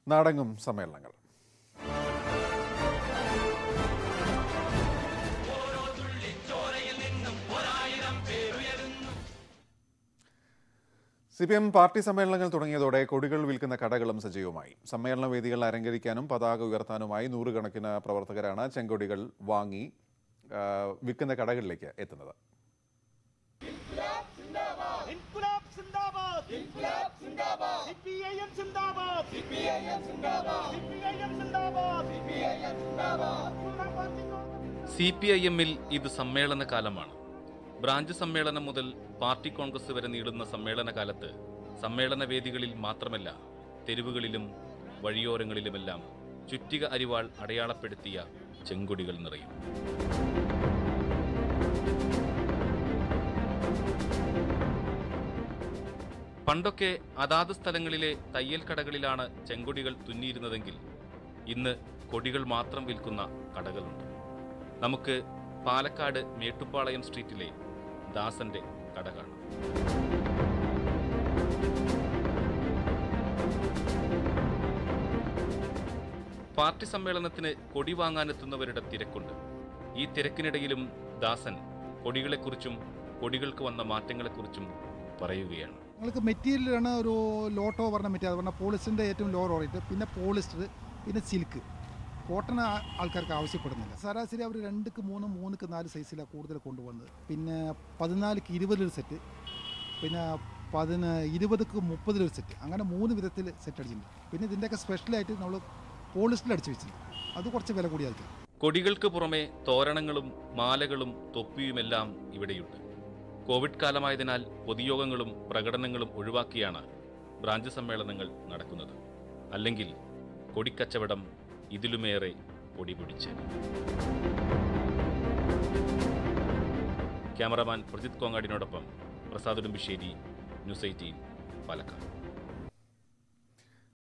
നാടങ്ങും സമ്മേളനങ്ങൾ C P M party സമ്മേളനങ്ങൾ തുടങ്ങിയതോടെ കൊടികൾ വിൽക്കുന്ന കടകളും സജീവമായി സമ്മേളന വേദികൾ അലങ്കരിക്കാനും പതാക ഉയർത്താനുമായി നൂറുകണക്കിന് പ്രവർത്തകരാണ് ചെങ്കൊടികൾ വാങ്ങി ആ, വിൽക്കുന്ന കടകളിലേക്ക് എത്തുന്നത് ഇൻകുലാബ് സിന്ദാബാദ് ഇൻകുലാബ് സിന്ദാബാദ് സിപിഐഎം സിന്ദാബാദ് സിപിഐഎം സിന്ദാബാദ് സിപിഐഎം സിന്ദാബാദ് സിപിഐഎം സിന്ദാബാദ് സി പി ഐ എമ്മിൽ ഇത് സമ്മേളന കാലമാണ് ബ്രാഞ്ച് സമ്മേളനം മുതൽ പാർട്ടി കോൺഗ്രസ് വരെ നീളുന്ന സമ്മേളന കാലത്ത് സമ്മേളന വേദികളിൽ മാത്രമല്ല തെരുവുകളിലും വഴിയോരങ്ങളിലുമെല്ലാം ചുറ്റിക അരിവാൾ അടയാളപ്പെടുത്തിയ ചെങ്കൊടികൾ നിറയും പണ്ടൊക്കെ അതാത് സ്ഥലങ്ങളിലെ തയ്യൽ കടകളിലാണ് ചെങ്കൊടികൾ തുന്നിയിരുന്നതെങ്കിൽ ഇന്ന് കൊടികൾ മാത്രം വിൽക്കുന്ന കടകളുണ്ട് നമുക്ക് പാലക്കാട് മേട്ടുപ്പാളയം സ്ട്രീറ്റിലെ ദാസന്റെ കട കാണാം പാർട്ടി സമ്മേളനത്തിന് കൊടി വാങ്ങാനെത്തുന്നവരുടെ തിരക്കുണ്ട് ഈ തിരക്കിനിടയിലും ദാസൻ കൊടികളെക്കുറിച്ചും കൊടികൾക്ക് വന്ന മാറ്റങ്ങളെക്കുറിച്ചും പറയുകയാണ് ഞങ്ങൾക്ക് മെറ്റീരിയലാണ് ഒരു ലോട്ടോ പറഞ്ഞ മെറ്റീരിയൽ അത് പറഞ്ഞാൽ പോളിസ്റ്ററിൻ്റെ ഏറ്റവും ലോ റേറ്റ് പിന്നെ പോളിസ്റ്റർ പിന്നെ സിൽക്ക് കോട്ടൺ ആ- ആൾക്കാർക്ക് ആവശ്യപ്പെടുന്നില്ല ശരാശരി അവർ രണ്ടുക്ക് മൂന്ന് മൂന്നുക്ക് നാല് സൈസിലാണ് കൂടുതൽ കൊണ്ടുപോകുന്നത് പിന്നെ പതിനാലിക്ക് ഇരുപതിലൊരു സെറ്റ് പിന്നെ പതിന ഇരുപതുക്ക് മുപ്പതിലൊരു സെറ്റ് അങ്ങനെ മൂന്ന് വിധത്തിൽ സെറ്റ് അടിച്ചിട്ടുണ്ട് പിന്നെ ഇതിൻ്റെയൊക്കെ സ്പെഷ്യലായിട്ട് നമ്മൾ പോളിസ്റ്ററിൽ അടിച്ച് വെച്ചിട്ടുണ്ട് അത് കുറച്ച് വില കൂടിയായിരിക്കും കൊടികൾക്ക് പുറമെ തോരണങ്ങളും മാലകളും തൊപ്പിയുമെല്ലാം ഇവിടെയുണ്ട് കോവിഡ് കാലമായതിനാൽ പൊതുയോഗങ്ങളും പ്രകടനങ്ങളും ഒഴിവാക്കിയാണ് ബ്രാഞ്ച് സമ്മേളനങ്ങൾ നടക്കുന്നത് അല്ലെങ്കിൽ കൊടിക്കച്ചവടം ഇതിലുമേറെ പൊടിപിടിച്ച് ക്യാമറമാൻ പ്രജിത് കോങ്ങാടിനോടൊപ്പം പ്രസാദ് ഉടുമ്പിശ്ശേരി ന്യൂസ് എയ്റ്റീൻ പാലക്കാട്